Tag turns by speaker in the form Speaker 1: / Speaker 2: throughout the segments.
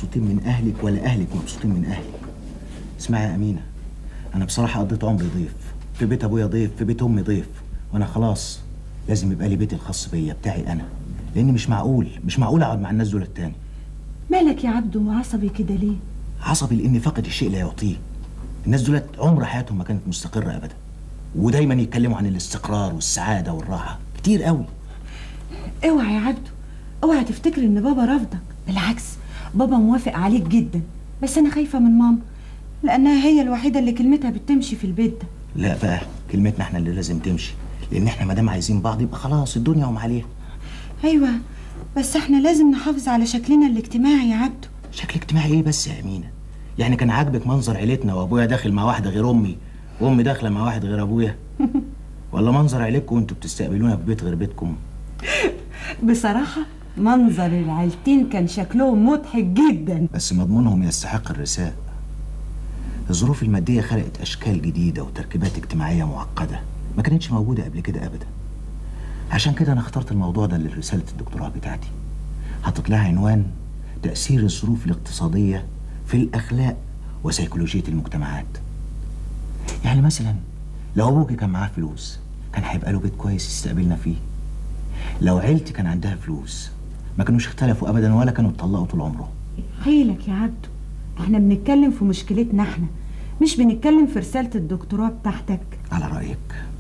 Speaker 1: مبسوطين من اهلك ولا اهلك مبسوطين من اهلك اسمعي يا امينه انا بصراحه قضيت عمري ضيف في بيت ابويا ضيف في بيت امي ضيف وانا خلاص لازم يبقى لي بيتي الخاص بيا بتاعي انا لان مش معقول مش معقول اقعد مع الناس دول التاني
Speaker 2: مالك يا عبدو وعصبي كده ليه
Speaker 1: عصبي لاني فاقد الشيء لا يعطيه الناس دولت عمر حياتهم ما كانت مستقره ابدا ودايما يتكلموا عن الاستقرار والسعاده والراحه كتير قوي
Speaker 2: اوعى يا عبدو اوعى تفتكر ان بابا رافضك بالعكس بابا موافق عليك جدا بس انا خايفه من ماما لانها هي الوحيده اللي كلمتها بتمشي في البيت ده
Speaker 1: لا بقى كلمتنا احنا اللي لازم تمشي لان احنا ما دام عايزين بعض يبقى خلاص الدنيا وما عليها
Speaker 2: ايوه بس احنا لازم نحافظ على شكلنا الاجتماعي يا عبدو
Speaker 1: شكل اجتماعي ايه بس يا امينه يعني كان عاجبك منظر عيلتنا وابويا داخل مع واحده غير امي وامي داخله مع واحد غير ابويا ولا منظر عيلتكم وانتوا بتستقبلونا في بيت غير بيتكم
Speaker 2: بصراحه منظر العيلتين كان شكلهم مضحك جدا
Speaker 1: بس مضمونهم يستحق الرثاء الظروف المادية خلقت أشكال جديدة وتركيبات اجتماعية معقدة ما كانتش موجودة قبل كده أبدا عشان كده أنا اخترت الموضوع ده لرسالة الدكتوراه بتاعتي حطيت لها عنوان تأثير الظروف الاقتصادية في الأخلاق وسيكولوجية المجتمعات يعني مثلا لو أبوكي كان معاه فلوس كان هيبقى له بيت كويس يستقبلنا فيه لو عيلتي كان عندها فلوس ما كانوش اختلفوا أبدا ولا كانوا اتطلقوا طول عمرهم
Speaker 2: حيلك يا عبدو احنا بنتكلم في مشكلتنا احنا مش بنتكلم في رسالة الدكتوراه بتاعتك
Speaker 1: على رأيك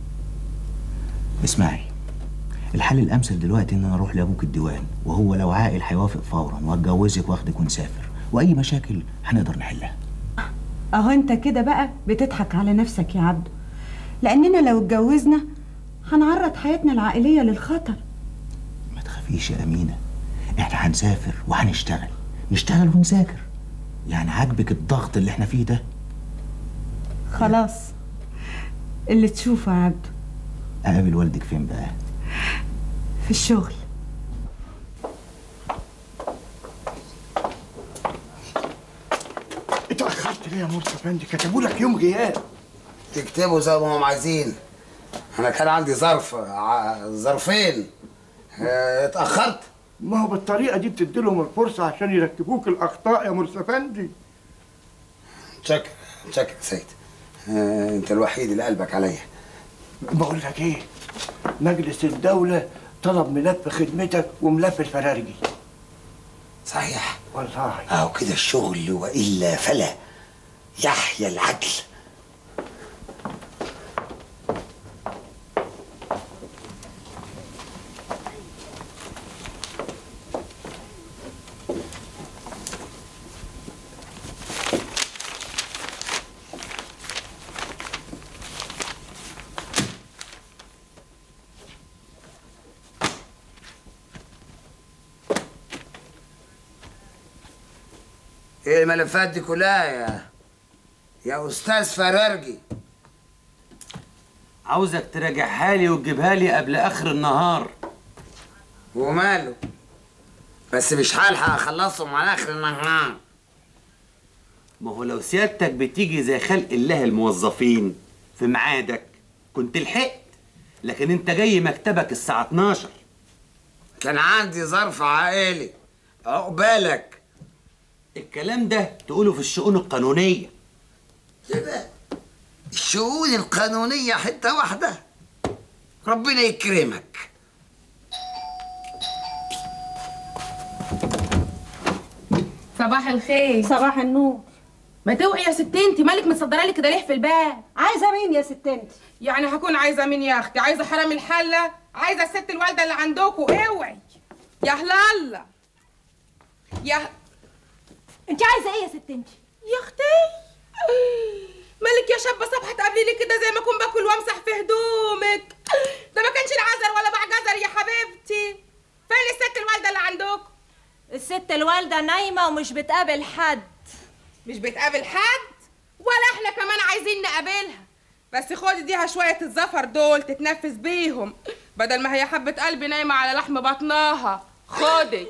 Speaker 1: اسمعي الحل الأمثل دلوقتي إن أنا أروح لأبوك الديوان وهو لو عاقل هيوافق فورا وأتجوزك وأخدك ونسافر وأي مشاكل هنقدر نحلها
Speaker 2: اهو انت كده بقى بتضحك على نفسك يا عبدو لاننا لو اتجوزنا هنعرض حياتنا العائلية للخطر
Speaker 1: ما تخافيش يا أمينة إحنا هنسافر وهنشتغل نشتغل ونذاكر يعني عاجبك الضغط اللي إحنا فيه ده
Speaker 2: خلاص اللي تشوفه يا عبدو
Speaker 1: أقابل والدك فين بقى
Speaker 2: في الشغل
Speaker 3: اتأخرت ليه يا مرسي افندي كتبوا لك يوم غياب
Speaker 4: تكتبوا زي ما هم عايزين انا كان عندي ظرف ع- ظرفين اه، اتاخرت
Speaker 3: ما هو بالطريقة دي بتدي لهم الفرصة عشان يركبوك الأخطاء يا مرسي افندي
Speaker 4: شكر شكر يا سيد اه، انت الوحيد اللي قلبك عليا
Speaker 3: بقول لك ايه مجلس الدولة طلب ملف خدمتك وملف الفرارجي
Speaker 4: صحيح
Speaker 3: والله
Speaker 4: اهو كده الشغل والا فلا يحيى العدل ايه الملفات دي كلها يا يا استاذ فرارجي
Speaker 5: عاوزك تراجعها لي وتجيبها لي قبل اخر النهار
Speaker 4: وماله بس مش هلحق اخلصهم على اخر النهار
Speaker 5: ما هو لو سيادتك بتيجي زي خلق الله الموظفين في ميعادك كنت لحقت لكن انت جاي مكتبك الساعة 12
Speaker 4: كان عندي ظرف عائلي عقبالك
Speaker 5: الكلام ده تقوله في الشؤون القانونية
Speaker 4: كده الشؤون القانونية حتة واحدة ربنا يكرمك
Speaker 6: صباح الخير
Speaker 7: صباح النور
Speaker 6: ما توعي يا ست انت مالك متصدره لي كده ليه في الباب
Speaker 7: عايزه مين يا ست انت
Speaker 6: يعني هكون عايزه مين يا اختي عايزه حرام الحله عايزه الست الوالده اللي عندكوا اوعي يا هلاله يا
Speaker 7: انت عايزه ايه يا ست انت
Speaker 6: يا اختي مالك يا شابه صبحة تقابلي لي كده زي ما اكون باكل وامسح في هدومك ده ما كانش العذر ولا بعجزر يا حبيبتي فين الست الوالده اللي عندكم
Speaker 8: الست الوالدة نايمة ومش بتقابل حد
Speaker 6: مش بتقابل حد ولا احنا كمان عايزين نقابلها بس خدي ديها شوية الزفر دول تتنفس بيهم بدل ما هي حبة قلبي نايمة على لحم بطنها خدي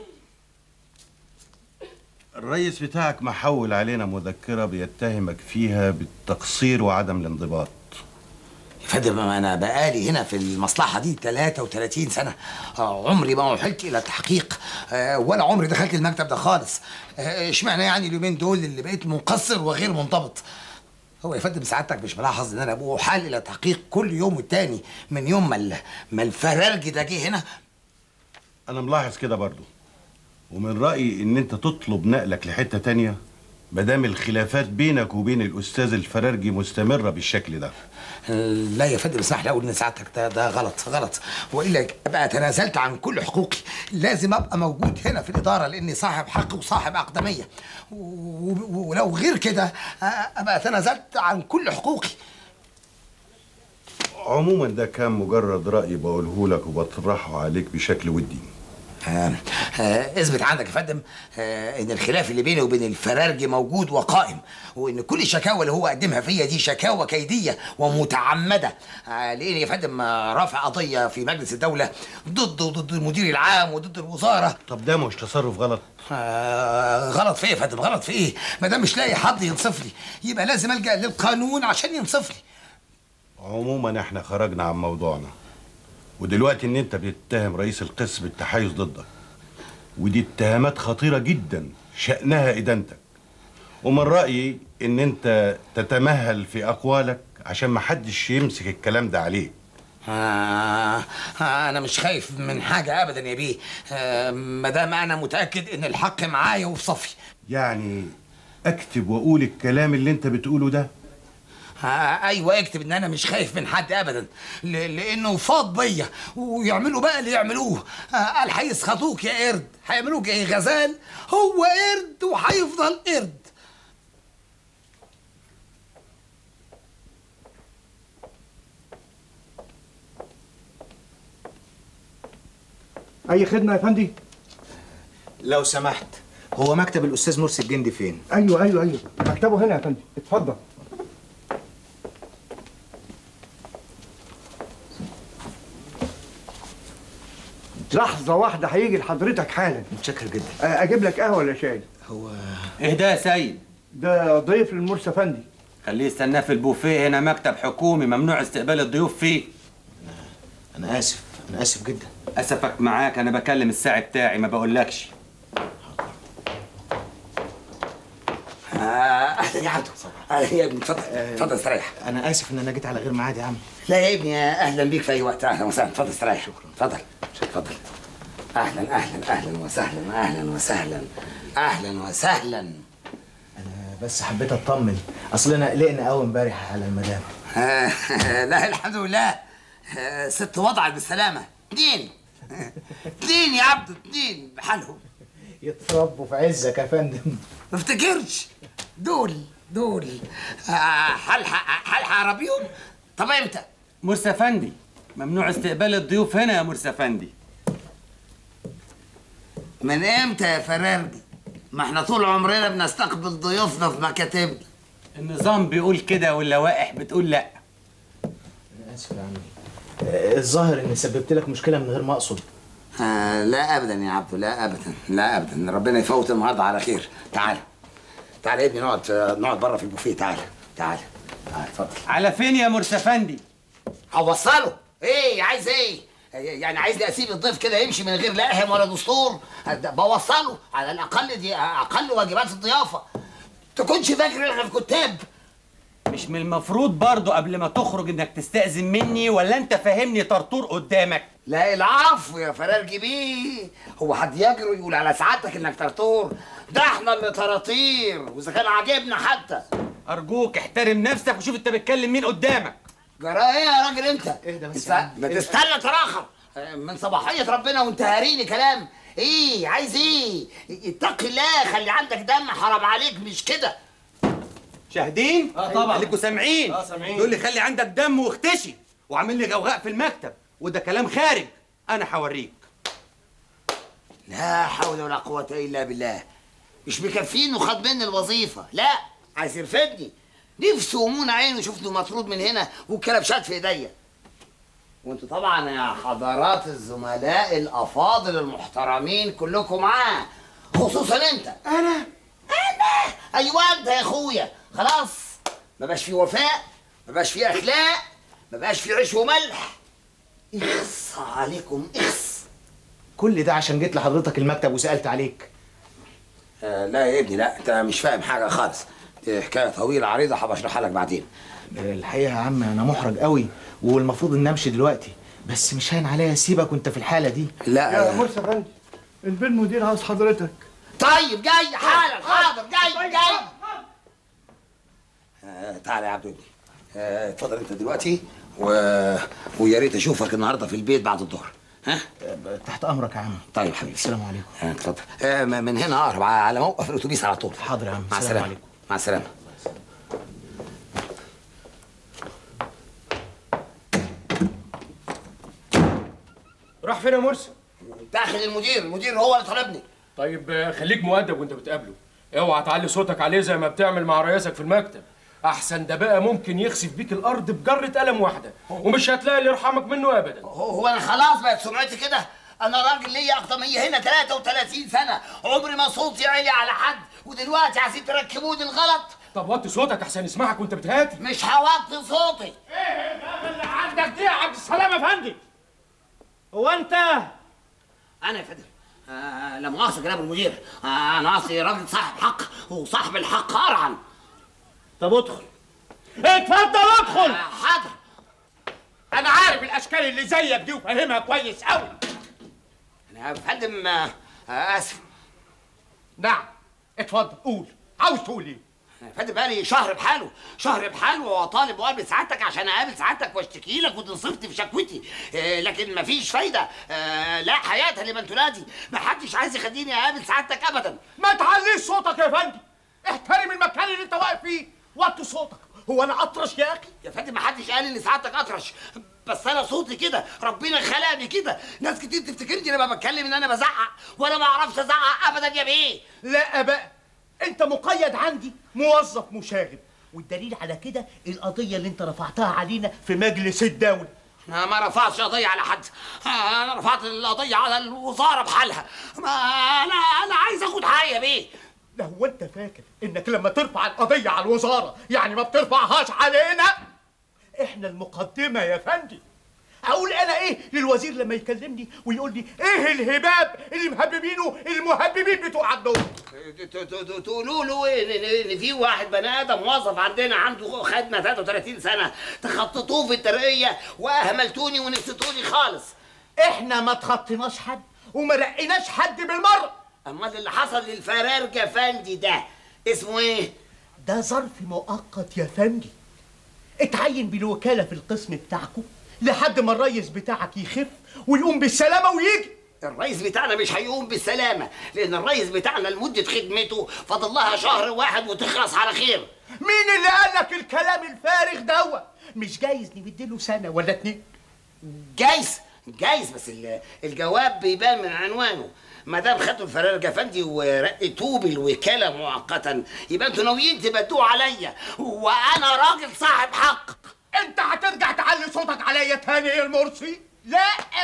Speaker 9: الرئيس بتاعك محول علينا مذكرة بيتهمك فيها بالتقصير وعدم الانضباط
Speaker 4: فندم انا بقالي هنا في المصلحه دي 33 سنه آه، عمري ما وحلت الى التحقيق آه، ولا عمري دخلت المكتب ده خالص آه، اشمعنى يعني اليومين دول اللي بقيت منقصر وغير منضبط هو يا فندم سعادتك مش ملاحظ ان انا بحال الى تحقيق كل يوم والتاني من يوم ما ال- ما الفرارجي ده جه هنا
Speaker 9: انا ملاحظ كده برضو ومن رايي ان انت تطلب نقلك لحته تانية مادام الخلافات بينك وبين الاستاذ الفرارجي مستمره بالشكل ده
Speaker 4: لا يا فندم اسمح لي اقول ان سعادتك ده ده غلط غلط والا ابقى تنازلت عن كل حقوقي لازم ابقى موجود هنا في الاداره لاني صاحب حق وصاحب اقدميه و- و- ولو غير كده آه، ابقى تنازلت عن كل حقوقي
Speaker 9: عموما ده كان مجرد راي بقوله لك وبطرحه عليك بشكل ودي
Speaker 4: آه، آه، اثبت عندك يا فندم آه، ان الخلاف اللي بيني وبين الفرارجي موجود وقائم وان كل الشكاوى اللي هو قدمها فيا دي شكاوى كيديه ومتعمده آه، لان يا فندم آه، رافع قضيه في مجلس الدوله ضده وضد المدير العام وضد الوزاره
Speaker 9: طب ده مش تصرف غلط
Speaker 4: آه غلط في ايه يا فندم غلط في ايه ما دام مش لاقي حد ينصف لي يبقى لازم الجا للقانون عشان ينصف لي
Speaker 9: عموما احنا خرجنا عن موضوعنا ودلوقتي ان انت بتتهم رئيس القسم بالتحيز ضدك ودي اتهامات خطيره جدا شانها ادانتك ومن رايي ان انت تتمهل في اقوالك عشان ما حدش يمسك الكلام ده عليك
Speaker 4: آه آه انا مش خايف من حاجه ابدا يا بيه آه ما دام انا متاكد ان الحق معايا وفي صفي
Speaker 9: يعني اكتب واقول الكلام اللي انت بتقوله ده
Speaker 4: آه ايوه اكتب ان انا مش خايف من حد ابدا ل- لانه فاض بيا ويعملوا بقى اللي يعملوه آه قال هيسخطوك يا قرد هيعملوك ايه غزال هو قرد وهيفضل قرد
Speaker 3: اي خدمه يا فندي
Speaker 1: لو سمحت هو مكتب الاستاذ مرسي الجندي فين
Speaker 3: ايوه ايوه ايوه مكتبه هنا يا فندي اتفضل لحظة واحدة هيجي لحضرتك حالا
Speaker 1: متشكر جدا
Speaker 3: آه، أجيب لك قهوة ولا شاي؟
Speaker 1: هو
Speaker 5: اهدى يا سيد
Speaker 3: ده ضيف للمرسى فندي
Speaker 5: خليه يستناه في البوفيه هنا مكتب حكومي ممنوع استقبال الضيوف فيه
Speaker 1: انا اسف انا اسف جدا
Speaker 5: اسفك معاك انا بكلم الساعي بتاعي ما بقولكش
Speaker 4: آه اهلا يا عبدو اهلا يا ابني اتفضل اتفضل استريح
Speaker 1: انا اسف ان انا جيت على غير ميعاد يا عم
Speaker 4: لا يا ابني اهلا بيك في اي وقت اهلا وسهلا اتفضل استريح شكرا اتفضل اتفضل اهلا اهلا اهلا وسهلا اهلا وسهلا اهلا وسهلا
Speaker 1: انا بس حبيت اطمن اصل انا قلقنا قوي امبارح على المدام
Speaker 4: آه، لا الحمد لله آه، ست وضعت بالسلامة اتنين اتنين يا عبدو اتنين بحالهم
Speaker 1: يتربوا في عزك يا فندم
Speaker 4: ما افتكرش دول دول آه، هلحق هلحق اربيهم طب امتى؟
Speaker 5: مرسى فندي ممنوع استقبال الضيوف هنا يا مرسى فندي
Speaker 4: من امتى يا فرارجي؟ ما احنا طول عمرنا بنستقبل ضيوفنا في مكاتبنا
Speaker 5: النظام بيقول كده واللوائح بتقول لا
Speaker 1: انا اسف يا عمي آه، الظاهر اني سببت لك مشكله من غير ما اقصد
Speaker 4: آه لا ابدا يا عبدو لا ابدا لا ابدا ربنا يفوت النهارده على خير تعال تعال يا ابني نقعد نقعد بره في البوفيه تعال تعال تعال اتفضل
Speaker 5: على فين يا مرسى فندي
Speaker 4: هوصله ايه عايز ايه يعني عايزني اسيب الضيف كده يمشي من غير لا اهم ولا دستور ده بوصله على الاقل دي اقل واجبات الضيافه تكونش فاكر احنا في كتاب
Speaker 5: مش من المفروض برضو قبل ما تخرج انك تستأذن مني ولا انت فاهمني طرطور قدامك
Speaker 4: لا العفو يا فرارجي بيه هو حد يجري ويقول على سعادتك انك ترتور ده احنا اللي طراطير واذا كان عاجبنا حتى
Speaker 5: ارجوك احترم نفسك وشوف انت بتكلم مين قدامك
Speaker 4: جرى ايه يا راجل انت
Speaker 1: اهدى بس
Speaker 4: انت
Speaker 1: يا عم.
Speaker 4: ما تستنى تراخر من صباحية ربنا وانت هاريني كلام ايه عايز ايه اتقي الله خلي عندك دم حرام عليك مش كده
Speaker 5: شاهدين؟ اه طبعا خليكوا سامعين اه سامعين يقول لي خلي عندك دم واختشي وعامل لي غوغاء في المكتب وده كلام خارج انا هوريك
Speaker 4: لا حول ولا قوة إلا بالله مش مكفينه وخد مني الوظيفة لا عايز يرفدني نفسه ومون عينه شفته مطرود من هنا والكلبشات في ايديا وانتوا طبعا يا حضرات الزملاء الافاضل المحترمين كلكم معاه خصوصا انت انا انا ايوه انت يا اخويا خلاص ما بقاش في وفاء ما بقاش في اخلاق ما بقاش في عيش وملح اخص عليكم اخص
Speaker 1: كل ده عشان جيت لحضرتك المكتب وسالت عليك
Speaker 4: آه لا يا ابني لا انت مش فاهم حاجه خالص دي حكايه طويله عريضه هبقى اشرحها لك بعدين
Speaker 1: الحقيقه يا عم انا محرج قوي والمفروض ان امشي دلوقتي بس مش هين عليا اسيبك وانت في الحاله دي
Speaker 3: يا مرسي افندي البين مدير عاوز حضرتك
Speaker 4: طيب جاي حالا حاضر جاي جاي آه تعالى يا عبد ابني آه، اتفضل انت دلوقتي و... ويا ريت اشوفك النهارده في البيت بعد الظهر ها
Speaker 1: تحت امرك يا عم
Speaker 4: طيب حبيبي
Speaker 1: السلام عليكم
Speaker 4: آه، اتفضل آه، م- من هنا اقرب على موقف الاتوبيس على طول
Speaker 1: حاضر يا عم
Speaker 4: مع
Speaker 1: السلام
Speaker 4: السلامه
Speaker 1: عليكم.
Speaker 4: مع السلامه
Speaker 10: راح فين يا مرسي؟
Speaker 4: داخل المدير المدير هو اللي طلبني
Speaker 10: طيب آه، خليك مؤدب وانت بتقابله اوعى تعلي صوتك عليه زي ما بتعمل مع رئيسك في المكتب احسن ده بقى ممكن يخسف بيك الارض بجرة قلم واحدة ومش هتلاقي اللي يرحمك منه ابدا
Speaker 4: هو هو انا خلاص بقت سمعتي كده انا راجل ليا اقدميه هنا 33 سنه عمري ما صوتي عالي على حد ودلوقتي عايزين تركبوني الغلط
Speaker 10: طب وطي صوتك احسن يسمعك وانت بتهاتي
Speaker 4: مش هوطي صوتي
Speaker 10: اللي عندك دي يا عبد السلام افندي هو انت
Speaker 4: انا يا فندم آه لا مؤاخذه جناب المدير آه انا اصلي راجل صاحب حق وصاحب الحق ارعن
Speaker 10: طب ادخل اتفضل ادخل
Speaker 4: حاضر
Speaker 10: انا عارف الاشكال اللي زيك دي وفاهمها كويس قوي
Speaker 4: انا يا فندم آه آه اسف
Speaker 10: نعم اتفضل قول عاوز تقول ايه
Speaker 4: يا فندم بقالي شهر بحاله شهر بحاله وطالب وقابل سعادتك عشان اقابل سعادتك واشتكي لك وتنصفتي في شكوتي آه لكن مفيش فايده آه لا حياه لمن تنادي محدش عايز يخليني اقابل سعادتك ابدا
Speaker 10: ما تعليش صوتك يا فندم احترم المكان اللي انت واقف فيه وطي صوتك هو انا اطرش يا اخي
Speaker 4: يا فندم محدش قال ان سعادتك اطرش بس انا صوتي كده ربنا خلقني كده ناس كتير تفتكرني لما بتكلم ان انا بزعق وانا ما اعرفش ازعق ابدا يا بيه
Speaker 10: لا بقى انت مقيد عندي موظف مشاغب والدليل على كده القضيه اللي انت رفعتها علينا في مجلس الدوله
Speaker 4: انا ما رفعتش قضيه على حد انا رفعت القضيه على الوزاره بحالها ما انا انا عايز اخد حقي يا بيه
Speaker 10: ده هو انت فاكر انك لما ترفع القضيه على الوزاره يعني ما بترفعهاش علينا احنا المقدمه يا فندي اقول انا ايه للوزير لما يكلمني ويقول لي ايه الهباب اللي مهببينه المهببين بتوع الدول
Speaker 4: تقولوا له إيه؟ ان إن في واحد بني ادم موظف عندنا عنده خدمه 33 سنه تخططوه في الترقيه واهملتوني ونسيتوني خالص
Speaker 10: احنا ما تخطيناش حد وما رقيناش حد بالمره
Speaker 4: امال اللي حصل للفرارجه فندي ده اسمه ايه
Speaker 10: ده ظرف مؤقت يا فندي اتعين بالوكاله في القسم بتاعكم لحد ما الريس بتاعك يخف ويقوم بالسلامه ويجي
Speaker 4: الرئيس بتاعنا مش هيقوم بالسلامه لان الرئيس بتاعنا لمده خدمته فاضل لها شهر واحد وتخلص على خير
Speaker 10: مين اللي قال لك الكلام الفارغ دوت مش جايز نمدله سنه ولا اتنين
Speaker 4: جايز جايز بس ال- الجواب بيبان من عنوانه ما دام خدتوا الفرارجة فندي ورقيتوه بالوكاله مؤقتا يبقى انتوا ناويين تبدوه عليا وانا راجل صاحب حق
Speaker 10: انت هترجع تعلي صوتك عليا تاني يا المرسي لا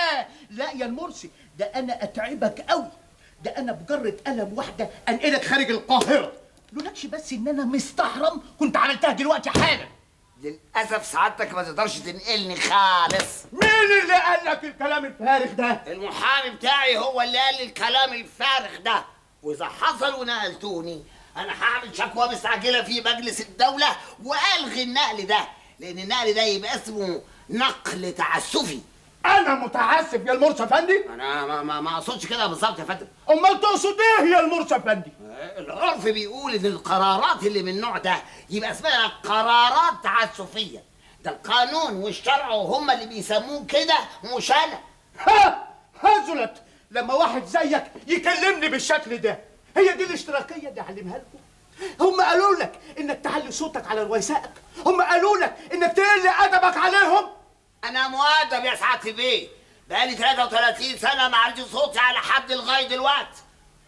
Speaker 10: لا يا المرسي ده انا اتعبك قوي ده انا بجرة قلم واحده انقلك خارج القاهره لولاكش بس ان انا مستحرم كنت عملتها دلوقتي حالا
Speaker 4: للاسف سعادتك ما تقدرش تنقلني خالص
Speaker 10: مين اللي قال لك الكلام الفارغ ده
Speaker 4: المحامي بتاعي هو اللي قال لي الكلام الفارغ ده واذا حصل ونقلتوني انا هعمل شكوى مستعجله في مجلس الدوله والغي النقل ده لان النقل ده يبقى اسمه نقل تعسفي
Speaker 10: انا متعسف يا المرسي افندي
Speaker 4: انا ما ما ما اقصدش كده بالظبط يا فندم
Speaker 10: امال تقصد ايه يا المرسي افندي
Speaker 4: العرف بيقول ان القرارات اللي من النوع ده يبقى اسمها قرارات تعسفيه ده القانون والشرع هم اللي بيسموه كده مش انا
Speaker 10: ها هزلت لما واحد زيك يكلمني بالشكل ده هي دي الاشتراكيه اللي علمها لكم هم قالوا لك انك تعلي صوتك على رؤسائك هم قالوا لك انك تقل ادبك عليهم
Speaker 4: انا مؤدب يا سعاده البيه بقالي 33 سنه ما عندي صوتي على حد لغايه دلوقتي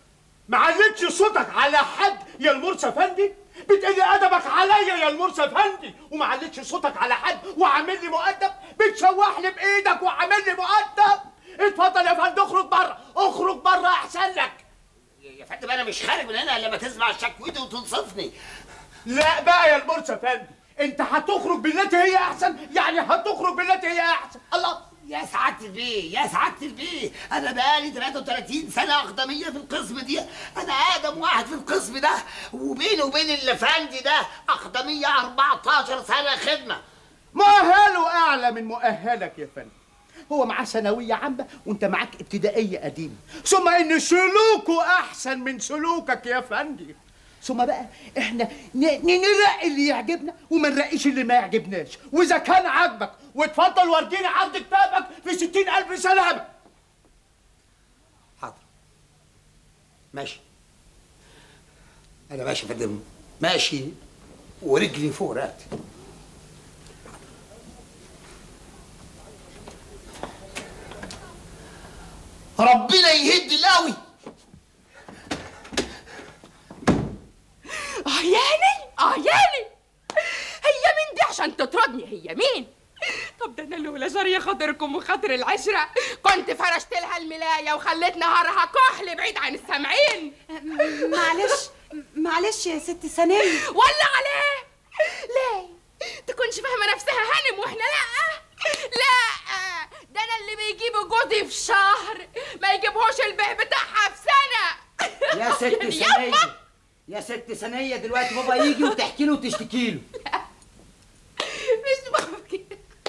Speaker 10: ما علتش صوتك على حد يا المرسي افندي بتقل ادبك عليا يا المرسي افندي وما علتش صوتك على حد وعامل لي مؤدب بتشوح لي بايدك وعامل لي مؤدب اتفضل يا فندم اخرج بره اخرج بره احسن لك
Speaker 4: يا فندم انا مش خارج من هنا الا لما تسمع شكوتي وتنصفني
Speaker 10: لا بقى يا المرسي افندي انت هتخرج بالتي هي احسن يعني هتخرج بالتي هي احسن الله
Speaker 4: يا سعادة البيه يا سعادة البيه أنا بقالي 33 سنة أخدمية في القسم دي أنا أقدم واحد في القسم ده وبيني وبين الأفندي ده أخدمية 14 سنة خدمة
Speaker 10: مؤهله اعلى من مؤهلك يا فندم هو معاه ثانوية عامة وانت معاك ابتدائية قديمة ثم ان سلوكه احسن من سلوكك يا فندم ثم بقى احنا ن- ن- نرقي اللي يعجبنا وما نرقيش اللي ما يعجبناش واذا كان عاجبك واتفضل وريني عرض كتابك في ستين الف سلامة
Speaker 4: حاضر ماشي أنا ماشي يا فندم ماشي ورجلي فوق رقبتي ربنا يهد القوي
Speaker 6: اه ياني اه ياني هي مين دي عشان تطردني هي مين طب ده انا لولا جارية خاطركم وخاطر العشرة كنت فرشت لها الملاية وخليت نهارها كحل بعيد عن السامعين
Speaker 2: معلش معلش يا ست سنية
Speaker 6: ولا عليه ليه تكونش فاهمة نفسها هانم واحنا لا لا ده انا اللي بيجيبه جوزي في شهر ما يجيبهوش البيه بتاعها في سنة
Speaker 11: يا ست
Speaker 6: يما.
Speaker 11: سنية يا ست سنية دلوقتي بابا يجي وتحكي له وتشتكي له
Speaker 6: مش ممكن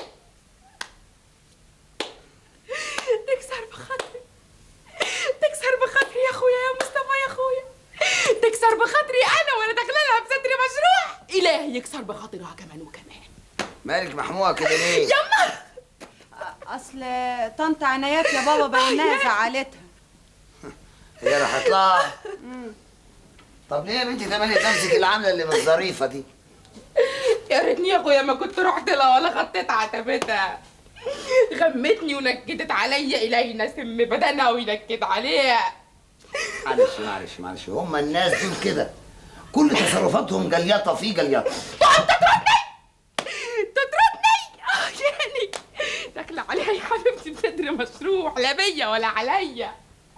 Speaker 6: تكسر بخاطري تكسر بخاطري يا اخويا يا مصطفى يا اخويا تكسر بخاطري انا وانا داخله لها بصدري مشروع الهي يكسر بخاطرها كمان وكمان
Speaker 4: مالك محموقة كده ليه؟
Speaker 6: يما
Speaker 2: اصل طنط عنايات يا بابا بينها زعلتها
Speaker 4: هي راحت لها طب ليه يا بنتي تملي نفسك العاملة اللي مش ظريفة دي؟
Speaker 6: يا ريتني يا اخويا ما كنت رحت لها ولا خطيت عتبتها غمتني ونكدت عليا الينا سم بدنها وينكد عليها
Speaker 4: معلش معلش معلش هم الناس دول كده كل تصرفاتهم جليطة في جليطة
Speaker 6: تطردني اه يعني داخله عليها يا حبيبتي بصدر مشروع لا بيا ولا عليا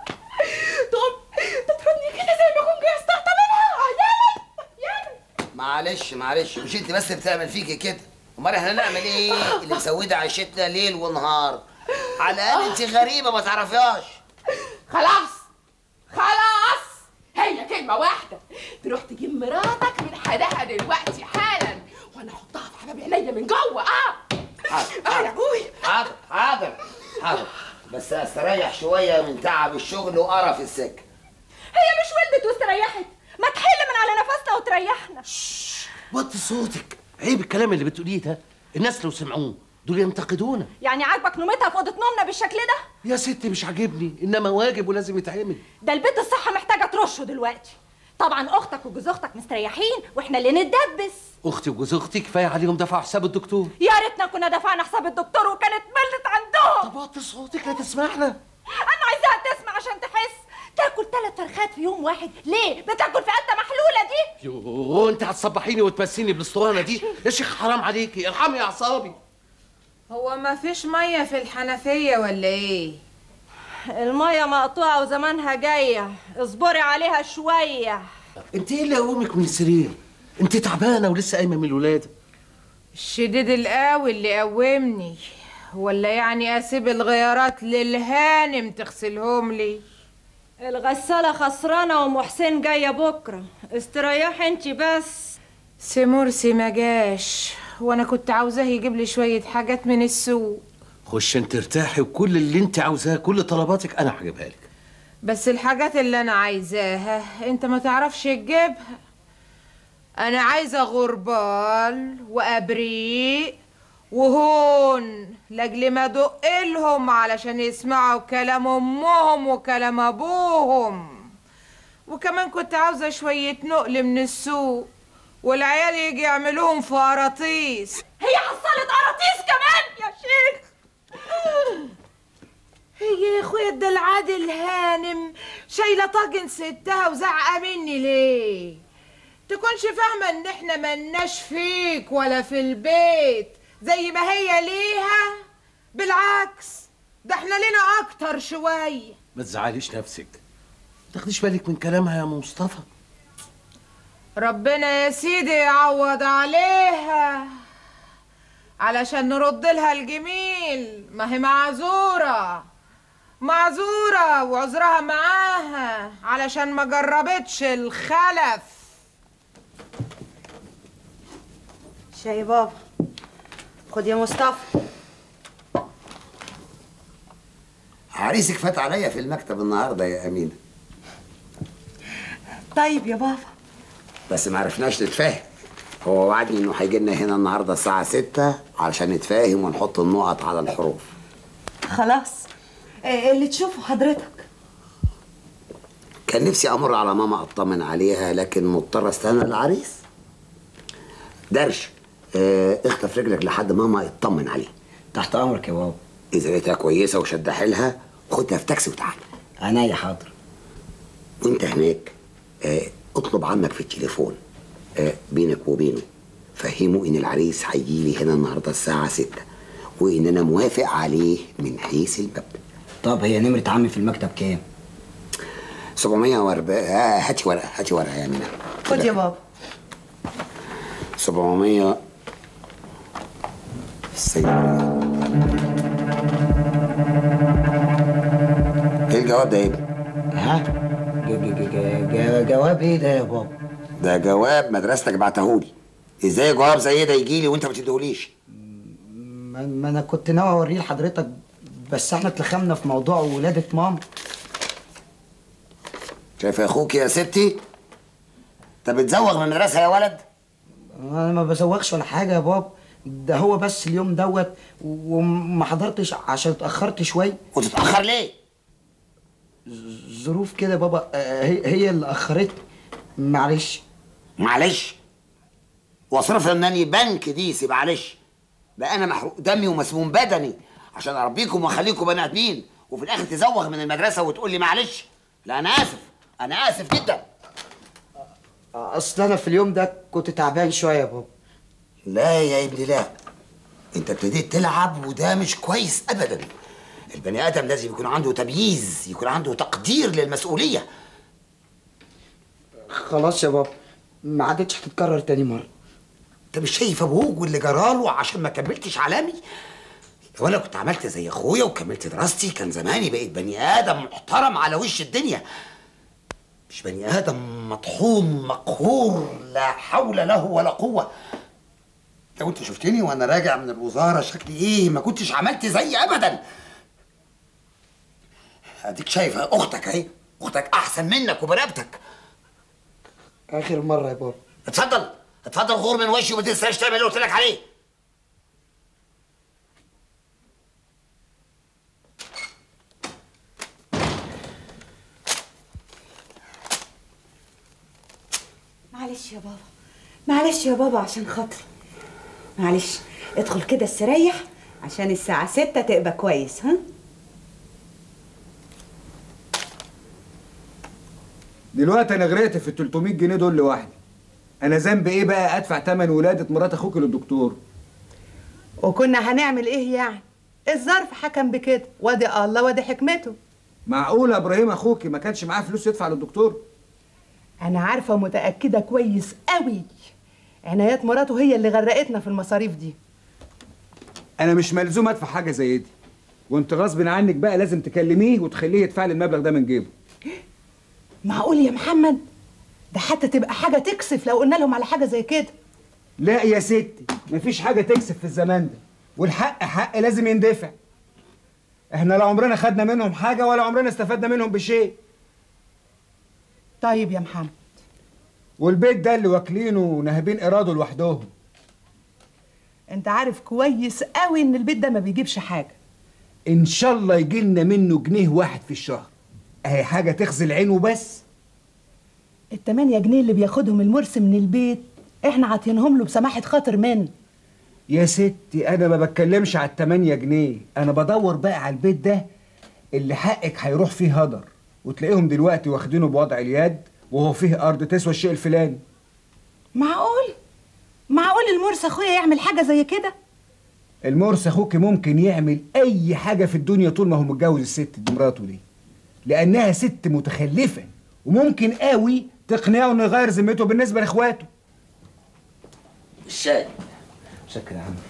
Speaker 6: تقوم تطردني كده زي ما اكون جاي استقطع منها اه يعني يعني
Speaker 4: معلش معلش مش انت بس بتعمل فيكي كده امال احنا نعمل ايه اللي مسودة عيشتنا ليل ونهار على الاقل انت غريبة ما تعرفيهاش
Speaker 6: خلاص خلاص هي كلمة واحدة تروح تجيب مراتك من حدها دلوقتي حالا وانا احطها في حباب عينيا من جوه اه
Speaker 4: حاضر
Speaker 6: اه يا ابوي
Speaker 4: حاضر حاضر حاضر بس استريح شوية من تعب الشغل وقرف السكة
Speaker 7: هي مش ولدت واستريحت ما تحل من على نفسنا وتريحنا
Speaker 12: وطي صوتك عيب الكلام اللي بتقوليه ده الناس لو سمعوه دول ينتقدونا
Speaker 7: يعني عاجبك نومتها في اوضه نومنا بالشكل ده
Speaker 12: يا ستي مش عاجبني انما واجب ولازم يتعمل
Speaker 7: ده البيت الصحه محتاجه ترشه دلوقتي طبعا اختك وجوز اختك مستريحين واحنا اللي نتدبس
Speaker 12: اختي وجوز اختي كفايه عليهم دفع حساب الدكتور
Speaker 7: يا ريتنا كنا دفعنا حساب الدكتور وكانت ملت عندهم
Speaker 12: طب وطي صوتك لا تسمعنا
Speaker 7: انا عايزاها تسمع عشان تحس تاكل ثلاث فرخات في يوم واحد ليه بتاكل في قده محلوله دي
Speaker 12: يوه انت هتصبحيني وتمسيني بالاسطوانه دي يا شيخ حرام عليكي ارحمي اعصابي
Speaker 13: هو ما فيش ميه في الحنفيه ولا ايه
Speaker 7: الميه مقطوعه وزمانها جايه اصبري عليها شويه
Speaker 12: انت ايه اللي قومك من السرير انت تعبانه ولسه قايمه من الولاده
Speaker 13: الشديد القوي اللي قومني ولا يعني اسيب الغيارات للهانم تغسلهم لي
Speaker 7: الغساله خسرانه ومحسن جايه بكره استريحي انت بس
Speaker 13: سمرسي ما جاش وانا كنت عاوزاه يجيب لي شويه حاجات من السوق
Speaker 12: خش انت ارتاحي وكل اللي انت عاوزاه كل طلباتك انا هجيبها لك
Speaker 13: بس الحاجات اللي انا عايزاها انت ما تعرفش تجيبها انا عايزه غربال وابريق وهون لاجل ما ادق لهم علشان يسمعوا كلام امهم وكلام ابوهم وكمان كنت عاوزه شويه نقل من السوق والعيال يجي يعملوهم في قراطيس
Speaker 7: هي حصلت قراطيس كمان يا شيخ
Speaker 13: هي يا اخويا ده العادل هانم شايله طاجن ستها وزعقه مني ليه تكونش فاهمه ان احنا ملناش فيك ولا في البيت زي ما هي ليها بالعكس ده احنا لينا اكتر شويه
Speaker 12: ما تزعليش نفسك ما تاخديش بالك من كلامها يا مصطفى
Speaker 13: ربنا يا سيدي يعوض عليها علشان نرد لها الجميل ما هي معذورة معذورة وعذرها معاها علشان ما جربتش الخلف
Speaker 2: شاي بابا خد يا مصطفى
Speaker 4: عريسك فات عليا في المكتب النهارده يا امينه
Speaker 2: طيب يا بابا
Speaker 4: بس ما عرفناش نتفاهم هو وعدني انه هيجي لنا هنا النهارده الساعه 6 علشان نتفاهم ونحط النقط على الحروف
Speaker 2: خلاص إيه اللي تشوفه حضرتك
Speaker 4: كان نفسي امر على ماما اطمن عليها لكن مضطر استنى العريس درش اه اخطف رجلك لحد ماما اطمن عليه
Speaker 11: تحت امرك يا بابا
Speaker 4: اذا لقيتها كويسه وشد حيلها خدها في تاكسي وتعالى
Speaker 11: عينيا حاضر
Speaker 4: وانت هناك اه اطلب عمك في التليفون اه بينك وبينه فهمه ان العريس هيجي لي هنا النهارده الساعه 6 وان انا موافق عليه من حيث المبدا
Speaker 11: طب هي نمرة عمي في المكتب كام؟
Speaker 4: 740 آه هاتي ورقه هاتي ورقه يا امينه
Speaker 2: خد يا بابا
Speaker 4: 700 السيد ايه الجواب ده يا ابني؟
Speaker 11: ها؟ ج- ج- ج- ج- جواب ايه ده يا بابا؟
Speaker 4: ده جواب مدرستك بعتهولي ازاي جواب زي ده يجي لي وانت ما تديهوليش
Speaker 11: ما ما انا كنت ناوي اوريه لحضرتك بس احنا اتلخمنا في موضوع ولادة ماما
Speaker 4: شايف اخوك يا ستي انت بتزوغ من المدرسه يا ولد
Speaker 11: انا ما بزوغش ولا حاجة يا بابا ده هو بس اليوم دوت وما حضرتش عشان اتأخرت شوية
Speaker 4: وتتأخر ليه؟
Speaker 11: ظروف كده يا بابا آه، هي هي اللي أخرتني معلش
Speaker 4: معلش واصرف انني بنك ديسي معلش ده انا محروق دمي ومسموم بدني عشان اربيكم واخليكم بني ادمين وفي الاخر تزوغ من المدرسه وتقول لي معلش لا انا اسف انا اسف جدا
Speaker 11: أصل أنا في اليوم ده كنت تعبان شوية يا بابا
Speaker 4: لا يا ابني لا انت ابتديت تلعب وده مش كويس ابدا البني ادم لازم يكون عنده تمييز يكون عنده تقدير للمسؤوليه
Speaker 11: خلاص يا بابا ما عادتش هتتكرر تاني مرة
Speaker 4: انت مش شايف ابوك واللي جراله عشان ما كملتش علامي لو انا كنت عملت زي اخويا وكملت دراستي كان زماني بقيت بني ادم محترم على وش الدنيا مش بني ادم مطحون مقهور لا حول له ولا قوه لو انت شفتني وانا راجع من الوزاره شكلي ايه ما كنتش عملت زي ابدا اديك شايفه اختك اهي اختك احسن منك وبرقبتك
Speaker 11: آخر مرة يا بابا
Speaker 4: اتفضل اتفضل غور من وشي وما تنساش تعمل اللي قلت لك عليه
Speaker 2: معلش يا بابا معلش يا بابا عشان خاطري معلش ادخل كده استريح عشان الساعة ستة تبقى كويس ها
Speaker 14: دلوقتي انا غرقت في ال 300 جنيه دول لوحدي انا ذنبي ايه بقى ادفع تمن ولاده مرات اخوك للدكتور
Speaker 15: وكنا هنعمل ايه يعني الظرف حكم بكده وادي الله وادي حكمته
Speaker 14: معقول ابراهيم اخوك ما كانش معاه فلوس يدفع للدكتور
Speaker 15: انا عارفه ومتاكده كويس قوي عنايات مراته هي اللي غرقتنا في المصاريف دي
Speaker 14: انا مش ملزوم ادفع حاجه زي دي وانت غصب عنك بقى لازم تكلميه وتخليه يدفع لي المبلغ ده من جيبه
Speaker 15: معقول يا محمد ده حتى تبقى حاجه تكسف لو قلنا لهم على حاجه زي كده
Speaker 14: لا يا ستي مفيش حاجه تكسب في الزمان ده والحق حق لازم يندفع احنا لا عمرنا خدنا منهم حاجه ولا عمرنا استفدنا منهم بشيء
Speaker 15: طيب يا محمد
Speaker 14: والبيت ده اللي واكلينه وناهبين اراده لوحدهم
Speaker 15: انت عارف كويس قوي ان البيت ده ما بيجيبش حاجه
Speaker 14: ان شاء الله يجي لنا منه جنيه واحد في الشهر اهي حاجه تغزل عينه بس
Speaker 15: التمانية جنيه اللي بياخدهم المرسي من البيت احنا عاطينهم له بسماحه خاطر منه
Speaker 14: يا ستي انا ما بتكلمش على التمانية جنيه انا بدور بقى على البيت ده اللي حقك هيروح فيه هدر وتلاقيهم دلوقتي واخدينه بوضع اليد وهو فيه ارض تسوى الشيء الفلاني
Speaker 15: معقول معقول المرسي اخويا يعمل حاجه زي كده
Speaker 14: المرس اخوك ممكن يعمل اي حاجه في الدنيا طول ما هو متجوز الست دي مراته دي لانها ست متخلفه وممكن قوي تقنعه انه يغير ذمته بالنسبه لاخواته
Speaker 4: الشاي
Speaker 11: شكرا يا عم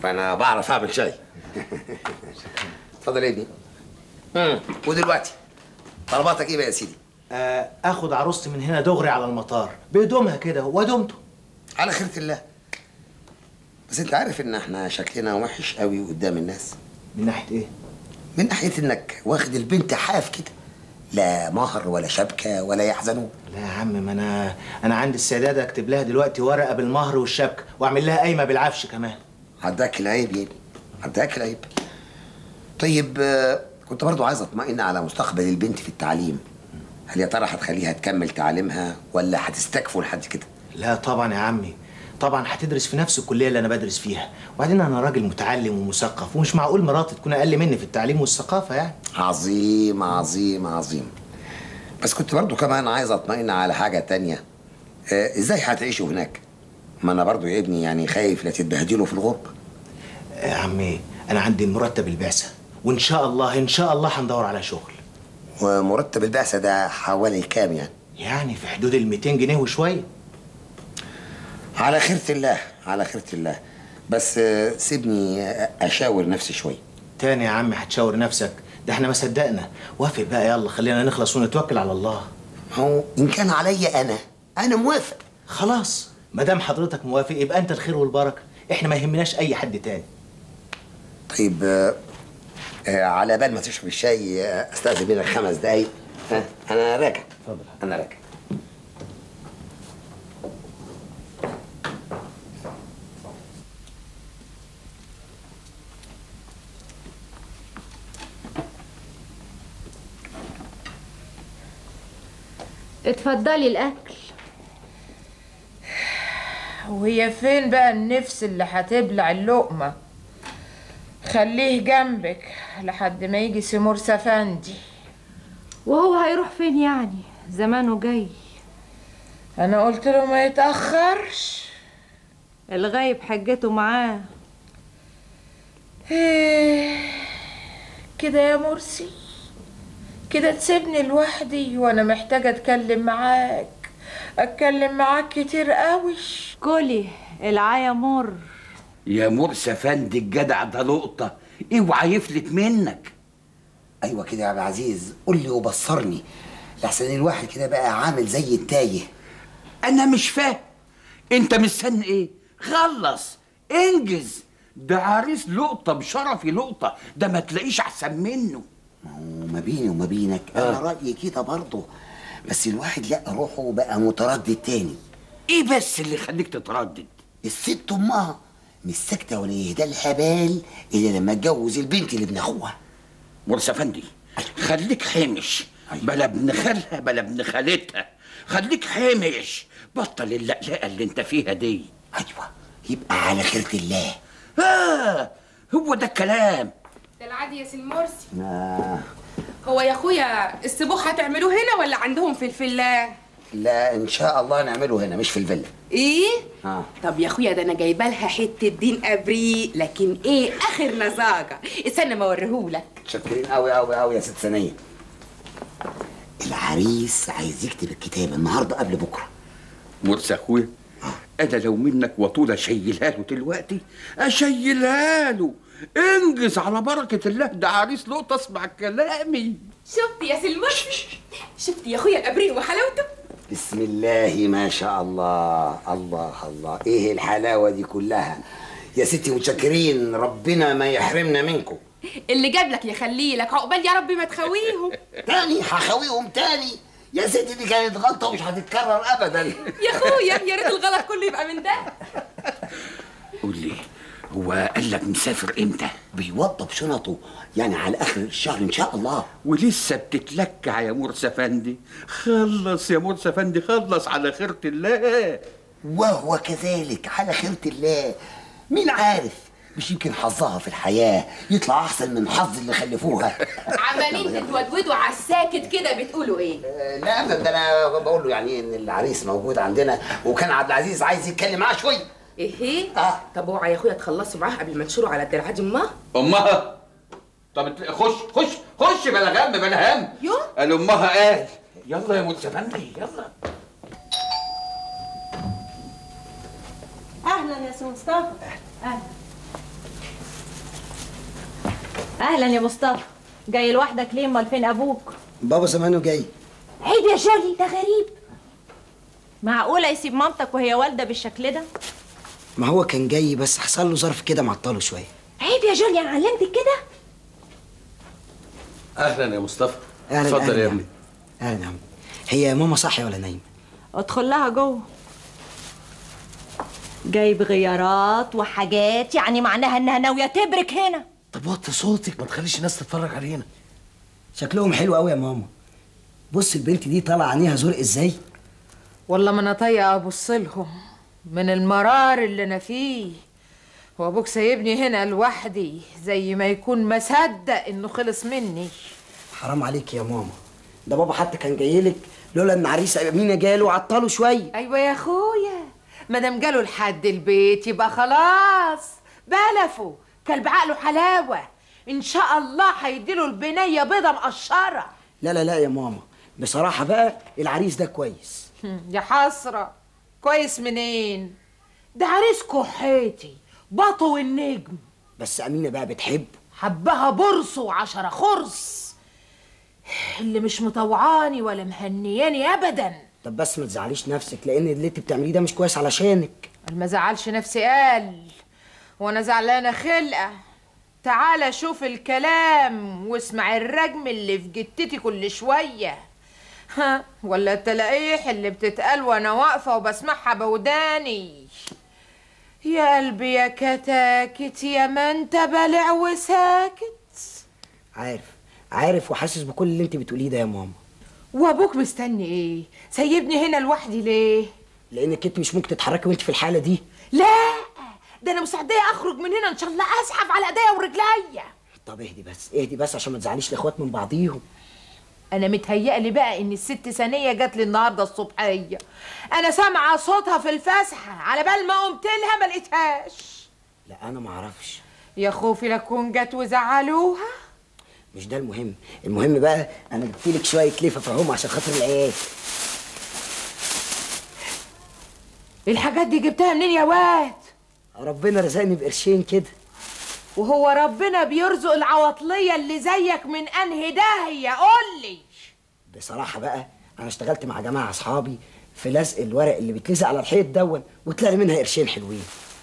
Speaker 12: انا بعرف اعمل شاي
Speaker 4: اتفضل يا ابني مم. ودلوقتي طلباتك ايه بقى يا سيدي
Speaker 16: آه، اخد عروستي من هنا دغري على المطار بهدومها كده ودمته
Speaker 4: على خيرة الله بس انت عارف ان احنا شكلنا وحش قوي قدام الناس
Speaker 16: من ناحيه ايه
Speaker 4: من ناحيه انك واخد البنت حاف كده لا مهر ولا شبكه ولا يحزنوا
Speaker 16: لا يا عم ما انا انا عندي استعداد اكتب لها دلوقتي ورقه بالمهر والشبكه واعمل لها قايمه بالعفش كمان
Speaker 4: عداك العيب يا ابني عداك العيب طيب آه، كنت برضو عايز اطمئن على مستقبل البنت في التعليم هل يا ترى هتخليها تكمل تعليمها ولا هتستكفوا لحد كده
Speaker 16: لا طبعا يا عمي طبعا هتدرس في نفس الكليه اللي انا بدرس فيها وبعدين انا راجل متعلم ومثقف ومش معقول مراتي تكون اقل مني في التعليم والثقافه يعني
Speaker 4: عظيم عظيم عظيم بس كنت برضو كمان عايز اطمئن على حاجة تانية آه، ازاي هتعيشوا هناك ما انا برضو يا ابني يعني خايف لا تتبهدلوا في الغربة
Speaker 16: يا عمي انا عندي مرتب البعثه وان شاء الله ان شاء الله هندور على شغل
Speaker 4: ومرتب البعثة ده حوالي كام يعني
Speaker 16: يعني في حدود ال 200 جنيه وشويه
Speaker 4: على خيرة الله على خيرة الله بس آه، سيبني آه، اشاور نفسي شوية
Speaker 16: تاني يا عمي هتشاور نفسك ده احنا ما صدقنا وافق بقى يلا خلينا نخلص ونتوكل على الله
Speaker 4: هو ان كان عليا انا انا موافق
Speaker 16: خلاص ما دام حضرتك موافق يبقى انت الخير والبركه احنا ما يهمناش اي حد تاني
Speaker 4: طيب آه، آه، على بال ما تشرب الشاي آه، استاذن منك خمس دقايق ها انا راجع اتفضل انا راجع
Speaker 7: اتفضلي الاكل
Speaker 13: وهي فين بقى النفس اللي هتبلع اللقمة خليه جنبك لحد ما يجي سمور سفندي
Speaker 8: وهو هيروح فين يعني زمانه جاي
Speaker 13: انا قلت له ما يتأخرش
Speaker 8: الغايب حجته معاه
Speaker 13: إيه، كده يا مرسي كده تسيبني لوحدي وانا محتاجة اتكلم معاك اتكلم معاك كتير قوي
Speaker 8: كلي العيا مر
Speaker 12: يا مرسى فندي الجدع ده لقطه اوعى يفلت منك
Speaker 4: ايوه كده يا عبد العزيز قول لي وبصرني لحسن الواحد كده بقى عامل زي التايه
Speaker 12: انا مش فاهم انت مستني ايه خلص انجز ده عريس لقطه بشرفي لقطه ده ما تلاقيش احسن منه
Speaker 4: وما بيني وما بينك انا رايي كده برضه بس الواحد لا روحه بقى متردد تاني
Speaker 12: ايه بس اللي يخليك تتردد
Speaker 4: الست امها مش ساكته ولا يهدى بال الا لما اتجوز البنت اللي ابن اخوها
Speaker 12: مرسى فندي خليك حامش بلا ابن خالها بلا ابن خالتها خليك حامش بطل اللقلقه اللي انت فيها دي
Speaker 4: ايوه يبقى على خيرة الله
Speaker 12: اه هو ده الكلام
Speaker 6: ده العادي يا سي المرسي
Speaker 4: آه.
Speaker 6: هو يا اخويا السبوخ هتعملوه هنا ولا عندهم في الفلان
Speaker 4: لا ان شاء الله نعمله هنا مش في الفيلا
Speaker 6: ايه
Speaker 4: اه
Speaker 6: طب يا اخويا ده انا جايبه لها حته دين ابريق لكن ايه اخر نزاجه استنى ما اوريهولك
Speaker 4: متشكرين قوي قوي قوي يا ست ثانيه العريس عايز يكتب الكتاب النهارده قبل بكره
Speaker 12: مرسى اخويا انا لو منك وطول اشيلها له دلوقتي اشيلها له انجز على بركه الله ده عريس لقطه اسمع كلامي
Speaker 6: شفت يا سي المرسي شفت يا اخويا الابريق وحلاوته
Speaker 4: بسم الله ما شاء الله الله الله ايه الحلاوه دي كلها يا ستي متشكرين ربنا ما يحرمنا منكم
Speaker 6: اللي جاب لك يخليه لك عقبال يا رب ما تخويهم
Speaker 4: تاني هخويهم تاني يا ستي دي كانت غلطه ومش هتتكرر ابدا
Speaker 6: يا اخويا يا ريت الغلط كله يبقى من ده
Speaker 12: قول لي هو قال لك مسافر امتى
Speaker 4: بيوضب شنطه يعني على اخر الشهر ان شاء الله
Speaker 12: ولسه بتتلكع يا مرسى فندي خلص يا مرسى فندي خلص على خيرة الله
Speaker 4: وهو كذلك على خيرة الله مين عارف مش يمكن حظها في الحياة يطلع أحسن من حظ اللي خلفوها
Speaker 6: عمالين تتودودوا على الساكت كده بتقولوا ايه
Speaker 4: لا أبدا ده أنا بقول له يعني إن العريس موجود عندنا وكان عبد العزيز عايز يتكلم معاه شوية
Speaker 6: ايه اه طب اوعى يا اخويا تخلصوا معاه قبل ما تشوروا على الدرعه دي امها
Speaker 12: امها طب ات- خش خش خش بلا غم بلا هم
Speaker 6: يو
Speaker 12: قال امها قال يلا يا مرسى فندي يلا
Speaker 8: اهلا يا سي مصطفى اهلا اهلا يا مصطفى جاي لوحدك ليه امال فين ابوك
Speaker 11: بابا زمانه جاي
Speaker 8: عيب يا جولي ده غريب معقوله يسيب مامتك وهي والده بالشكل ده
Speaker 11: ما هو كان جاي بس حصل له ظرف كده معطله شويه
Speaker 8: عيب يا جولي انا علمتك كده
Speaker 12: اهلا يا مصطفى
Speaker 11: أهلاً،
Speaker 12: اتفضل
Speaker 11: أهلاً
Speaker 12: يا
Speaker 11: يا
Speaker 12: ابني
Speaker 11: اهلا يا عم هي ماما صاحيه ولا نايمه
Speaker 8: ادخل لها جوه جايب غيارات وحاجات يعني معناها انها ناويه تبرك هنا
Speaker 16: طب وطي صوتك ما تخليش الناس تتفرج علينا
Speaker 11: شكلهم حلو قوي يا ماما بص البنت دي طالعه عينيها زرق ازاي
Speaker 13: والله ما انا طايقه ابص لهم من المرار اللي انا فيه وابوك سايبني هنا لوحدي زي ما يكون مصدق انه خلص مني
Speaker 11: حرام عليك يا ماما ده بابا حتى كان جاي لك لولا ان عريس امينه جاله عطله شويه
Speaker 13: ايوه يا اخويا ما دام جاله لحد البيت يبقى خلاص بلفوا كلب عقله حلاوه ان شاء الله هيديله البنيه بيضه مقشره
Speaker 11: لا لا لا يا ماما بصراحه بقى العريس ده كويس
Speaker 13: يا حسره كويس منين ده عريس كحيتي بطو النجم
Speaker 11: بس امينه بقى بتحب
Speaker 13: حبها برص وعشرة خرص اللي مش مطوعاني ولا مهنياني ابدا
Speaker 11: طب بس ما تزعليش نفسك لان اللي انت بتعمليه ده مش كويس علشانك
Speaker 13: ما زعلش نفسي قال وانا زعلانه خلقه تعالى شوف الكلام واسمع الرجم اللي في جتتي كل شويه ها ولا التلاقيح اللي بتتقال وانا واقفه وبسمعها بوداني يا قلبي يا كتاكت يا ما انت بلع وساكت
Speaker 11: عارف عارف وحاسس بكل اللي انت بتقوليه ده يا ماما
Speaker 13: وابوك مستني ايه سيبني هنا لوحدي ليه
Speaker 11: لانك انت مش ممكن تتحركي وانت في الحاله دي
Speaker 13: لا ده انا مستعديه اخرج من هنا ان شاء الله اسحب على ايديا ورجليا
Speaker 11: طب اهدي بس اهدي بس عشان ما تزعليش الاخوات من بعضيهم
Speaker 13: انا متهيألي بقى ان الست ثانيه جات لي النهارده الصبحيه انا سامعه صوتها في الفسحه على بال ما قمت لها ما لقيتهاش
Speaker 11: لا انا ما اعرفش
Speaker 13: يا خوفي لكون جت وزعلوها
Speaker 11: مش ده المهم المهم بقى انا جبت لك شويه لفه فهم عشان خاطر العيال
Speaker 13: الحاجات دي جبتها منين يا واد
Speaker 11: ربنا رزقني بقرشين كده
Speaker 13: وهو ربنا بيرزق العواطليه اللي زيك من انهي داهيه قول لي
Speaker 11: بصراحه بقى انا اشتغلت مع جماعه اصحابي في لزق الورق اللي بيتلزق على الحيط دون وطلع منها قرشين حلوين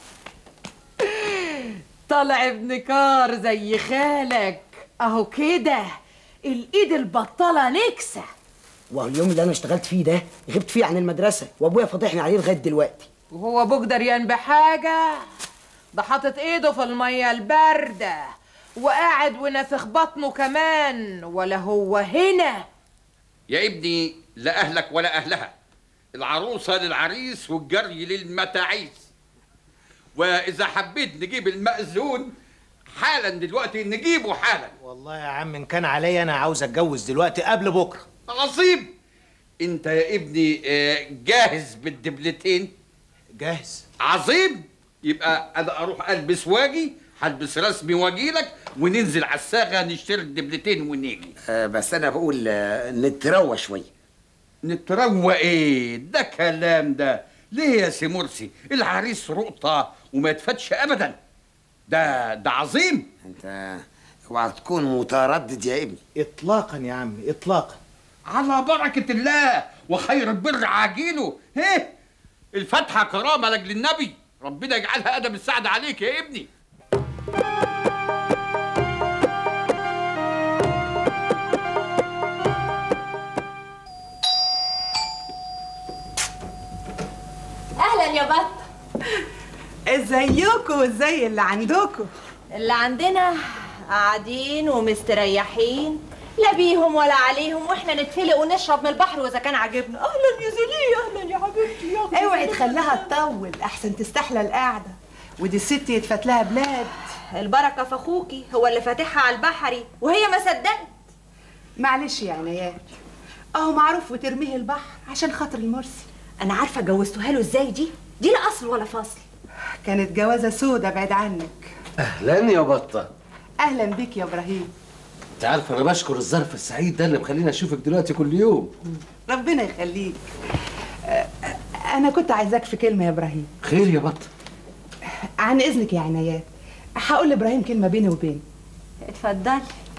Speaker 13: طالع ابن كار زي خالك اهو كده الايد البطاله نكسه
Speaker 11: وهو اليوم اللي انا اشتغلت فيه ده غبت فيه عن المدرسه وابويا فاضحني عليه لغايه دلوقتي
Speaker 13: وهو ابوك دريان بحاجه ده حاطط ايده في الميه البارده وقاعد ونفخ بطنه كمان ولا هو هنا
Speaker 12: يا ابني لا اهلك ولا اهلها العروسه للعريس والجري للمتاعيس واذا حبيت نجيب المأذون حالا دلوقتي نجيبه حالا
Speaker 16: والله يا عم ان كان عليا انا عاوز اتجوز دلوقتي قبل بكره
Speaker 12: عظيم انت يا ابني آه، جاهز بالدبلتين
Speaker 16: جاهز
Speaker 12: عظيم يبقى انا اروح البس واجي هلبس رسمي واجيلك وننزل على الساغه نشتري الدبلتين ونيجي
Speaker 4: آه بس انا بقول آه نتروى شويه
Speaker 12: نتروى ايه ده كلام ده ليه يا سي مرسي العريس رقطه وما يتفتش ابدا ده ده عظيم
Speaker 4: انت اوعى تكون متردد يا ابني
Speaker 16: اطلاقا يا عم اطلاقا
Speaker 12: على بركه الله وخير البر عاجله ايه الفاتحه كرامه لاجل النبي ربنا يجعلها ادم السعد عليك يا ابني
Speaker 8: اهلا يا بط
Speaker 15: ازيكم وازاي اللي عندكم
Speaker 8: اللي عندنا قاعدين ومستريحين لا بيهم ولا عليهم واحنا نتفلق ونشرب من البحر واذا كان عاجبنا اهلا يا زليه اهلا يا حبيبتي يا أختي
Speaker 15: اوعي
Speaker 8: زلية.
Speaker 15: تخليها تطول احسن تستحلى القعده ودي الست يتفات لها بلاد
Speaker 8: البركه في اخوكي هو اللي فاتحها على البحري وهي ما صدقت
Speaker 15: معلش يا عنايات اهو معروف وترميه البحر عشان خاطر المرسي
Speaker 8: انا عارفه جوزتوها له ازاي دي دي لا اصل ولا فصل
Speaker 15: كانت جوازه سودة بعد عنك
Speaker 17: اهلا يا بطه
Speaker 15: اهلا بيك يا ابراهيم
Speaker 17: انت عارف انا بشكر الظرف السعيد ده اللي مخليني اشوفك دلوقتي كل يوم
Speaker 15: ربنا يخليك آه، انا كنت عايزاك في كلمه يا ابراهيم
Speaker 17: خير يا بطه
Speaker 15: عن اذنك يا عنايات هقول لابراهيم كلمه بيني وبينه
Speaker 8: اتفضلي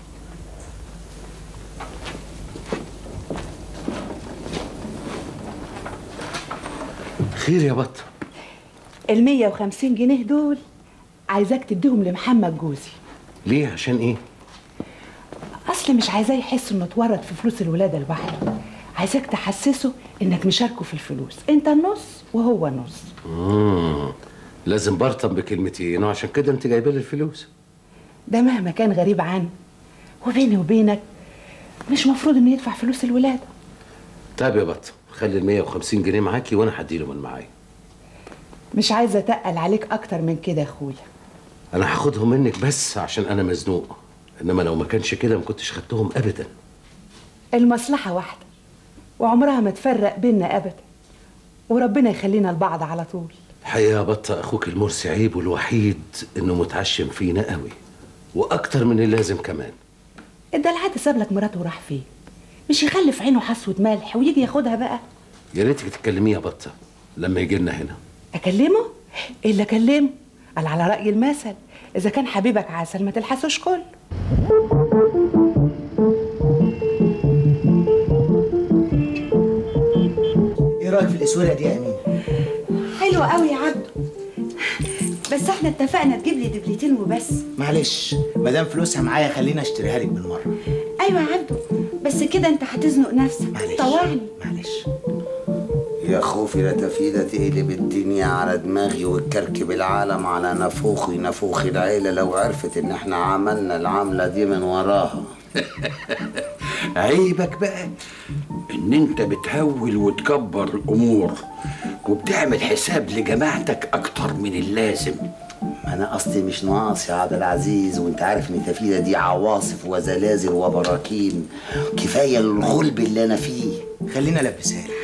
Speaker 17: خير يا بط
Speaker 15: ال 150 جنيه دول عايزاك تديهم لمحمد جوزي
Speaker 17: ليه عشان ايه
Speaker 15: اصل مش عايزاه يحس انه اتورط في فلوس الولاده لوحده عايزاك تحسسه انك مشاركه في الفلوس انت النص وهو نص
Speaker 17: مم. لازم برطم بكلمتين وعشان كده انت جايبه لي الفلوس
Speaker 15: ده مهما كان غريب عنه وبيني وبينك مش مفروض انه يدفع فلوس الولاده
Speaker 17: طيب يا بط خلي ال 150 جنيه معاكي وانا هديله من معايا
Speaker 15: مش عايزه اتقل عليك اكتر من كده يا اخويا
Speaker 17: انا هاخدهم منك بس عشان انا مزنوق انما لو ما كانش كده ما كنتش خدتهم ابدا
Speaker 15: المصلحه واحده وعمرها ما تفرق بينا ابدا وربنا يخلينا لبعض على طول
Speaker 17: الحقيقه يا بط اخوك المرسي عيبه الوحيد انه متعشم فينا قوي واكتر من اللازم كمان
Speaker 15: الدلعات ساب لك مراته وراح فين مش يخلي في عينه حسوه ملح ويجي ياخدها بقى
Speaker 17: يا ريتك تكلميه يا بطه لما يجي لنا هنا
Speaker 15: اكلمه ايه اللي اكلمه قال على راي المثل اذا كان حبيبك عسل ما تلحسوش كل
Speaker 16: ايه رايك في الاسوره دي يا امين
Speaker 2: حلوة قوي يا عبدو بس احنا اتفقنا تجيب لي دبلتين وبس
Speaker 16: معلش ما دام فلوسها معايا خليني اشتريها لك بالمره
Speaker 2: ايوه يا عبدو بس كده انت هتزنق نفسك طوعني
Speaker 4: يا خوفي لا تفيدة تقلب الدنيا على دماغي وتكركب العالم على نفوخي نفوخ العيلة لو عرفت ان احنا عملنا العملة دي من وراها
Speaker 12: عيبك بقى ان انت بتهول وتكبر الامور وبتعمل حساب لجماعتك اكتر من اللازم
Speaker 4: ما انا اصلي مش ناقص يا عبد العزيز وانت عارف ان تفيدة دي عواصف وزلازل وبراكين كفاية الغلب اللي انا فيه
Speaker 16: خليني البسها لك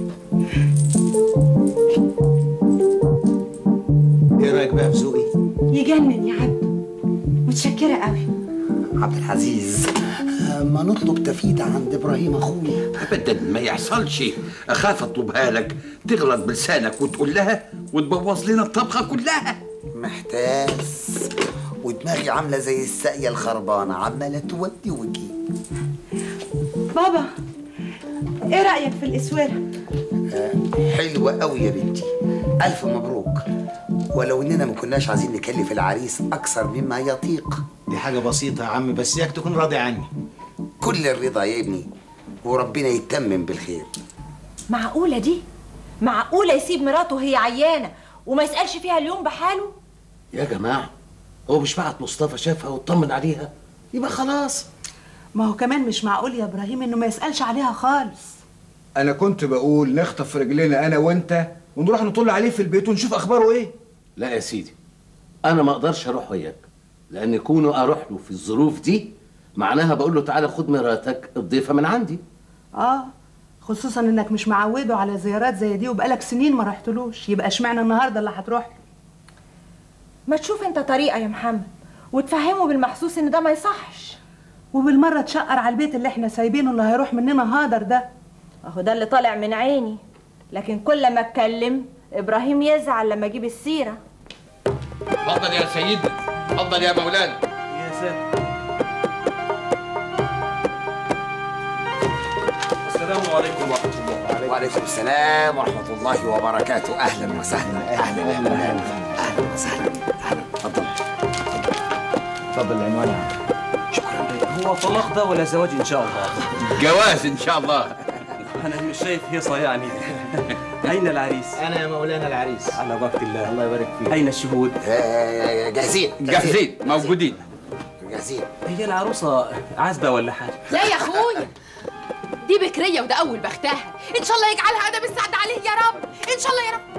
Speaker 16: ايه رايك بقى في ذوقي
Speaker 2: يجنن يا عبدو متشكرة قوي
Speaker 4: عبد العزيز ما نطلب تفيدة عند ابراهيم اخويا
Speaker 12: ابدا ما يحصلش اخاف اطلبها لك تغلط بلسانك وتقول لها وتبوظ لنا الطبخه كلها
Speaker 4: محتاس ودماغي عاملة زي الساقية الخربانة عمالة تودي وتجيب
Speaker 2: بابا ايه رأيك في الاسورة
Speaker 4: حلوة قوي يا بنتي ألف مبروك ولو إننا ما كناش عايزين نكلف العريس أكثر مما يطيق
Speaker 16: دي حاجه بسيطه يا عم بس ياك تكون راضي عني
Speaker 4: كل الرضا يا ابني وربنا يتمم بالخير
Speaker 8: معقولة دي؟ معقولة يسيب مراته وهي عيانة وما يسألش فيها اليوم بحاله؟
Speaker 17: يا جماعه هو مش بعت مصطفى شافها واطمن عليها يبقى خلاص
Speaker 15: ما هو كمان مش معقول يا ابراهيم انه ما يسالش عليها خالص
Speaker 14: انا كنت بقول نخطف رجلنا انا وانت ونروح نطل عليه في البيت ونشوف اخباره ايه
Speaker 17: لا يا سيدي انا ما اقدرش اروح وياك لان كونه اروح له في الظروف دي معناها بقول له تعالى خد مراتك الضيفه من عندي
Speaker 15: اه خصوصا انك مش معوده على زيارات زي دي وبقالك سنين ما رحتلوش يبقى اشمعنى النهارده اللي هتروح له
Speaker 8: ما تشوف انت طريقة يا محمد وتفهمه بالمحسوس ان ده ما يصحش
Speaker 15: وبالمره تشقر على البيت اللي احنا سايبينه اللي هيروح مننا هادر ده
Speaker 8: اهو ده اللي طالع من عيني لكن كل ما اتكلم ابراهيم يزعل لما اجيب السيرة
Speaker 12: اتفضل يا سيدي اتفضل يا مولانا
Speaker 5: يا ساتر السلام عليكم ورحمة الله
Speaker 4: وعليكم السلام ورحمة الله وبركاته أهلا وسهلا أهلا يا مولانا أهلا وسهلا أهلا اتفضل
Speaker 16: اتفضل العنوان يا عم
Speaker 5: هو طلاق ده ولا زواج ان شاء الله
Speaker 12: جواز ان شاء الله
Speaker 5: انا مش شايف هيصه يعني اين العريس
Speaker 16: انا يا مولانا العريس
Speaker 5: على بركه الله
Speaker 16: الله يبارك فيك
Speaker 5: اين الشهود
Speaker 4: جاهزين
Speaker 12: جاهزين موجودين
Speaker 4: جاهزين
Speaker 5: هي العروسه عازبه ولا حاجه
Speaker 6: لا يا اخويا دي بكريه وده اول بختها ان شاء الله يجعلها ادم السعد عليه يا رب ان شاء الله يا رب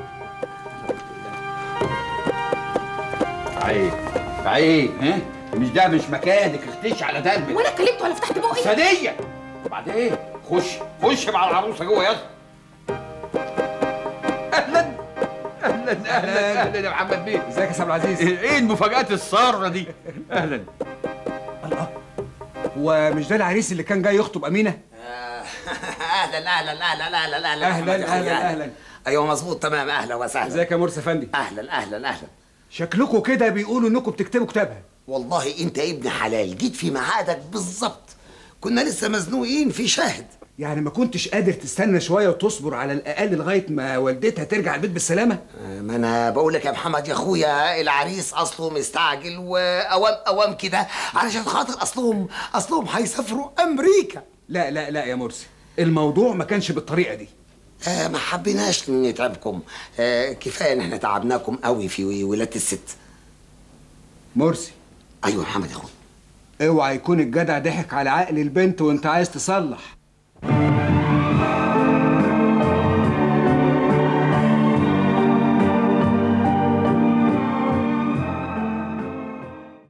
Speaker 12: عيب عيب ها مش ده مش مكانك اختش على دمك
Speaker 6: وانا اتكلمت ولا فتحت بقي
Speaker 12: ثانية وبعدين خش خش مع العروسة جوه يلا اهلا اهلا اهلا اهلا يا محمد بيه
Speaker 14: ازيك يا سيد العزيز
Speaker 12: ايه المفاجآت السارة دي اهلا
Speaker 14: هو مش ده العريس اللي كان جاي يخطب امينه
Speaker 4: أهلا أهلا أهلا أهلا أهلا
Speaker 14: أهلاً،
Speaker 4: أحمد يا أخويا،
Speaker 14: أهلاً، أهلاً.
Speaker 4: أيوه مظبوط تمام أهلا وسهلا
Speaker 14: ازيك يا مرسي افندي
Speaker 4: أهلا أهلا أهلا
Speaker 14: شكلكم كده بيقولوا انكم بتكتبوا كتابها
Speaker 4: والله انت ابن حلال جيت في ميعادك بالظبط كنا لسه مزنوقين في شاهد
Speaker 14: يعني ما كنتش قادر تستنى شويه وتصبر على الاقل لغايه ما والدتها ترجع البيت بالسلامه
Speaker 4: ما انا بقول لك يا محمد يا اخويا العريس اصله مستعجل واوام اوام كده علشان خاطر اصلهم اصلهم هيسافروا امريكا
Speaker 14: لا لا لا يا مرسي الموضوع ما كانش بالطريقه دي
Speaker 4: آه ما حبيناش نتعبكم آه كفايه ان احنا تعبناكم قوي في ولاده الست
Speaker 14: مرسي
Speaker 4: ايوه يا محمد يا اخويا
Speaker 14: اوعى يكون الجدع ضحك على عقل البنت وانت عايز تصلح